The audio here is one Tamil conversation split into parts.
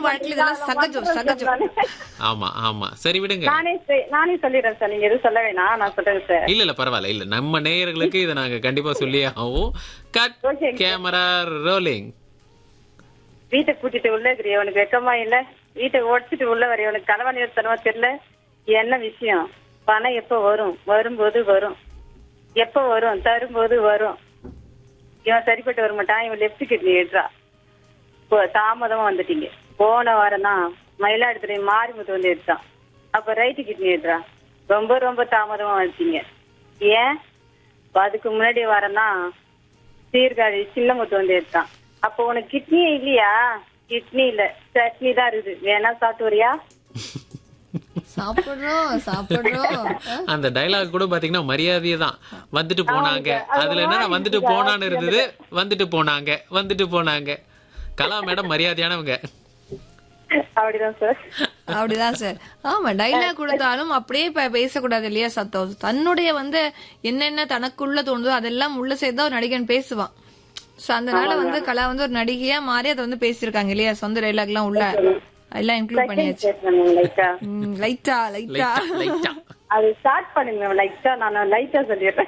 வாழ்க்கையில இதெல்லாம் சகஜம் சகஜம் நானே- ஆமா ஆமா சரி விடுங்க நானே செ- நானே சொல்லிடுறேன் சார் நீங்க எதுவும் சொல்ல வேணாம் நான் சொல்றேன் சார் இல்ல இல்ல பரவாயில்ல இல்ல நம்ம நேயர்களுக்கு இதை நாங்க கண்டிப்பா சொல்லியே ஆகும் கட் Okay. கேமரா ரோலிங் வீட்டை கூட்டிட்டு உள்ள இருக்கிறிய உனக்கு வெக்கமா இல்ல வீட்டை உடச்சிட்டு உள்ள வரைய உனக்கு கலவாணி தரமா தெரியல என்ன விஷயம் பணம் எப்ப வரும் வரும்போது வரும் எப்ப வரும் தரும்போது வரும் இவன் சரிப்பட்டு வர மாட்டான் இவன் லெப்ட் கிட்னி எடுறா இப்போ தாமதமா வந்துட்டீங்க போன வாரம் தான் மயிலாடுதுறை மாரிமுத்து வந்து எடுத்தான் அப்ப ரைட்டு கிட்னி எடுறா ரொம்ப ரொம்ப தாமதமா வந்துட்டீங்க ஏன் இப்ப அதுக்கு முன்னாடி வாரம் தான் சீர்காழி சின்னமுத்து வந்து எடுத்தான் அப்போ உனக்கு கிட்னியே இல்லையா கிட்னி இல்ல சட்னி தான் இருக்குது வேணா சாப்பிட்டு வரியா சாப்பிடுறோம் சாப்பிடுறோம் அந்த டைலாக் கூட பாத்தீங்கன்னா மரியாதையே தான் வந்துட்டு போனாங்க அதுல என்னன்னா வந்துட்டு போனான்னு இருந்தது வந்துட்டு போனாங்க வந்துட்டு போனாங்க கலா மேடம் மரியாதையானவங்க அப்படிதான் சார் அப்படிதான் சார் ஆமா டைலாக் கொடுத்தாலும் அப்படியே பே- பேசக்கூடாது இல்லையா சத்தம் தன்னுடைய வந்து என்னென்ன தனக்குள்ள தோணுதோ அதெல்லாம் உள்ள சேர்த்து ஒரு நடிகன் பேசுவான் சோ அதனால வந்து கலா வந்து ஒரு நடிகையா மாறி அதை வந்து பேசியிருக்காங்க இல்லையா சொந்த டைலாக் எல்லாம் உள்ள எல்லாம் இன்க்ளூட் பண்ணியாச்சு லைட்டா ம், லைட்டா லைட்டா லைட்டா லைட்டா அது ஸ்டார்ட் பண்ணுங்க லைட்டா நான் லைட்டா சொல்லிடுறேன்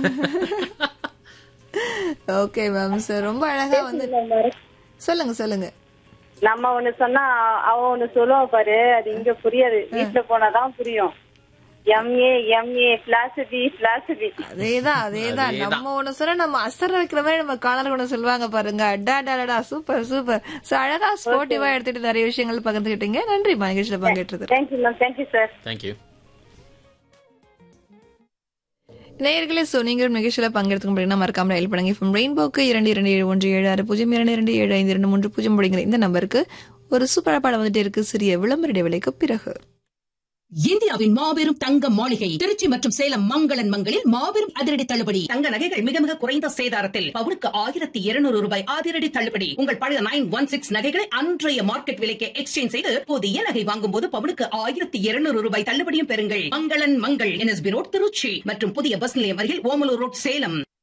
ஓகே மேம் சார் ரொம்ப அழகா வந்து சொல்லுங்க சொல்லுங்க நம்ம ஒண்ணு சொன்னா அவன் ஒண்ணு சொல்லுவான் பாரு அது இங்க புரியாது வீட்டுல போனாதான் புரியும் MA MA plus B plus B அதேதான் அதேதான் நம்ம ஒண்ணு சொன்னா நம்ம அசர வைக்கிற மாதிரி நம்ம காலர் ஒண்ணு சொல்லுவாங்க பாருங்க அடா டா சூப்பர் சூப்பர் சோ அழகா ஸ்போர்ட்டிவா எடுத்துட்டு நிறைய விஷயங்கள் பகிர்ந்துகிட்டீங்க நன்றி நிகழ்ச்சியில பங்கேற்றது thank you ma'am thank you sir thank you நேயர்களே சோ நீங்களும் நிகழ்ச்சியில பங்கெடுத்துக்க முடியும்னா மறக்காம ரயில் பண்ணுங்க இப்போ ரெயின்போக்கு இரண்டு இரண்டு ஏழு ஒன்று ஏழு ஆறு பூஜ்ஜியம் இரண்டு இரண்டு ஏழு ஐந்து இரண்டு மூன்று பூஜ்ஜியம் அப்படிங்கிற இந்த நம்பருக்கு ஒரு சூப்பரா பாடம் வந்துட்டு இருக்கு சிறிய விளம்பர இடைவேளைக்கு பிறகு இந்தியாவின் மாபெரும் தங்க மாளிகை திருச்சி மற்றும் சேலம் மங்களன் மங்களில் மாபெரும் அதிரடி தள்ளுபடி தங்க நகைகள் மிக மிக குறைந்த சேதாரத்தில் பவுனுக்கு ஆயிரத்தி இருநூறு ரூபாய் அதிரடி தள்ளுபடி உங்கள் பழைய நைன் ஒன் சிக்ஸ் நகைகளை அன்றைய மார்க்கெட் விலைக்கு எக்ஸ்சேஞ்ச் செய்து புதிய நகை வாங்கும் போது பவுனுக்கு ஆயிரத்தி இருநூறு ரூபாய் தள்ளுபடியும் பெறுங்கள் மங்களன் மங்கள் என்எஸ்பி ரோட் திருச்சி மற்றும் புதிய பஸ் நிலையம் அருகில் ஓமலூர் ரோட் சேலம்